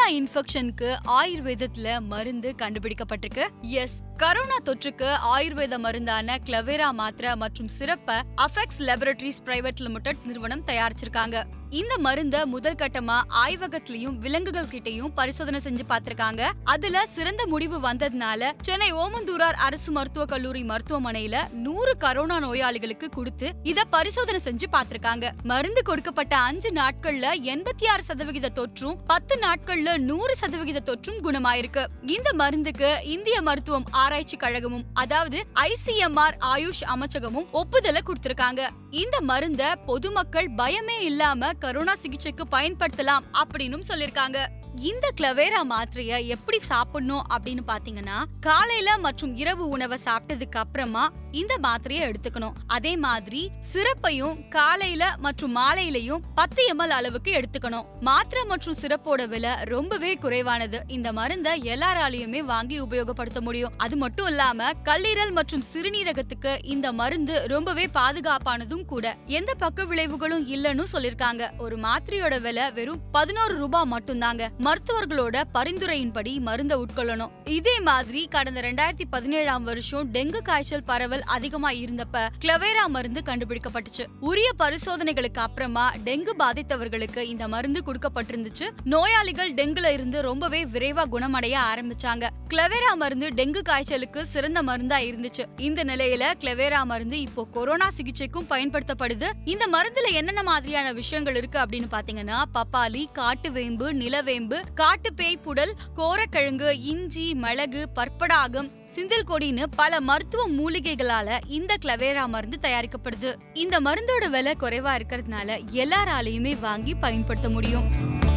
corona இன்ஃபெக்ஷனுக்கு ஆயுர்வேதத்துல மருந்து கண்டுபிடிக்கப்பட்டிருக்கு S corona தொற்றுக்கு ஆயுர்வேத மருந்தான கிளவேரா மாத்திரை மற்றும் சிறப்ப அஃபெக்ஸ் லேபரட்டரிஸ் பிரைவேட் லிமிடெட் நிறுவனம் தயாரிச்சிருக்காங்க இந்த மருந்த முதல் கட்டமா ஆய்வகத்திலயும் விலங்குகள் கிட்டயும் பரிசோதனை செஞ்சு பார்த்திருக்காங்க அதுல சிறந்த முடிவு வந்ததுனால சென்னை ஓமந்தூரார் அரசு மருத்துவக் கல்லூரி மருத்துவமனையில நூறு கரோனா நோயாளிகளுக்கு கொடுத்து இத பரிசோதனை செஞ்சு பார்த்திருக்காங்க மருந்து கொடுக்கப்பட்ட அஞ்சு நாட்கள்ல எண்பத்தி ஆறு சதவிகித தொற்றும் பத்து நாட்கள்ல நூறு சதவிகித தொற்றும் குணமாயிருக்கு இந்த மருந்துக்கு இந்திய மருத்துவம் ஆராய்ச்சி கழகமும் அதாவது ஐசிஎம்ஆர் ஆயுஷ் அமைச்சகமும் ஒப்புதலை கொடுத்திருக்காங்க இந்த மருந்த பொதுமக்கள் பயமே இல்லாம கரோனா சிகிச்சைக்கு பயன்படுத்தலாம் அப்படின்னு சொல்லிருக்காங்க இந்த கிளவேரா மாத்திரைய எப்படி சாப்பிடணும் அப்படின்னு பாத்தீங்கன்னா காலையில மற்றும் இரவு உணவை சாப்பிட்டதுக்கு அப்புறமா இந்த மாத்திரையை எடுத்துக்கணும் அதே மாதிரி சிறப்பையும் காலையில மற்றும் மாலையிலையும் பத்து எம்எல் அளவுக்கு எடுத்துக்கணும் மாத்திரை மற்றும் சிறப்போட விலை ரொம்பவே குறைவானது இந்த மருந்தை எல்லாராலையுமே வாங்கி உபயோகப்படுத்த முடியும் அது மட்டும் இல்லாம கல்லீரல் மற்றும் சிறுநீரகத்துக்கு இந்த மருந்து ரொம்பவே பாதுகாப்பானதும் கூட எந்த பக்க விளைவுகளும் இல்லைன்னு சொல்லிருக்காங்க ஒரு மாத்திரையோட விலை வெறும் பதினோரு ரூபாய் மட்டும்தாங்க மருத்துவர்களோட பரிந்துரையின்படி மருந்த உட்கொள்ளணும் இதே மாதிரி கடந்த ரெண்டாயிரத்தி பதினேழாம் வருஷம் டெங்கு காய்ச்சல் பரவல் அதிகமா இருந்தப்ப கிளவேரா மருந்து கண்டுபிடிக்கப்பட்டுச்சு உரிய பரிசோதனைகளுக்கு அப்புறமா டெங்கு பாதித்தவர்களுக்கு இந்த மருந்து கொடுக்கப்பட்டிருந்துச்சு நோயாளிகள் டெங்குல இருந்து ரொம்பவே விரைவா குணமடைய ஆரம்பிச்சாங்க கிளவேரா மருந்து டெங்கு காய்ச்சலுக்கு சிறந்த மருந்தா இருந்துச்சு இந்த நிலையில கிளவேரா மருந்து இப்போ கொரோனா சிகிச்சைக்கும் பயன்படுத்தப்படுது இந்த மருந்துல என்னென்ன மாதிரியான விஷயங்கள் இருக்கு அப்படின்னு பாத்தீங்கன்னா பப்பாளி காட்டு வேம்பு நிலவேம்பு காட்டு பேய் புடல் கோரக்கிழங்கு இஞ்சி மிளகு பற்படாகம் சிந்தில் கொடின்னு பல மருத்துவ மூலிகைகளால இந்த கிளவேரா மருந்து தயாரிக்கப்படுது இந்த மருந்தோட விலை குறைவா இருக்கிறதுனால எல்லாராலையுமே வாங்கி பயன்படுத்த முடியும்